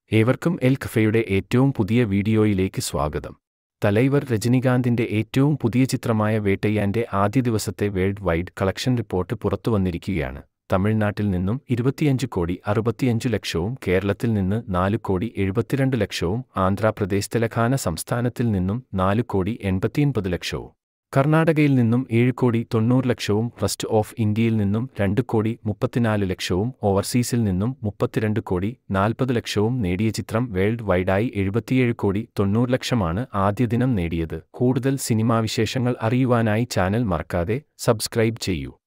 ഏവർക്കും എൽ കഫയുടെ ഏറ്റവും പുതിയ വീഡിയോയിലേക്ക് സ്വാഗതം തലൈവർ രജനികാന്തിന്റെ ഏറ്റവും പുതിയ ചിത്രമായ വേട്ടയ്യാന്റെ ആദ്യ ദിവസത്തെ വേൾഡ് വൈഡ് കളക്ഷൻ റിപ്പോർട്ട് പുറത്തുവന്നിരിക്കുകയാണ് തമിഴ്നാട്ടിൽ നിന്നും ഇരുപത്തിയഞ്ച് കോടി അറുപത്തിയഞ്ച് ലക്ഷവും കേരളത്തിൽ നിന്ന് നാല് കോടി എഴുപത്തിരണ്ട് ലക്ഷവും ആന്ധ്രാപ്രദേശ് തെലങ്കാന സംസ്ഥാനത്തിൽ നിന്നും നാല് കോടി എൺപത്തിയൊൻപത് ലക്ഷവും കർണാടകയിൽ നിന്നും ഏഴ് കോടി തൊണ്ണൂറ് ലക്ഷവും റെസ്റ്റ് ഓഫ് ഇന്ത്യയിൽ നിന്നും രണ്ട് കോടി മുപ്പത്തിനാല് ലക്ഷവും ഓവർസീസിൽ നിന്നും മുപ്പത്തിരണ്ട് കോടി നാൽപ്പത് ലക്ഷവും നേടിയ ചിത്രം വേൾഡ് വൈഡായി എഴുപത്തിയേഴ് കോടി തൊണ്ണൂറ് ലക്ഷമാണ് ആദ്യ ദിനം നേടിയത് കൂടുതൽ സിനിമാ വിശേഷങ്ങൾ അറിയുവാനായി ചാനൽ മറക്കാതെ സബ്സ്ക്രൈബ് ചെയ്യൂ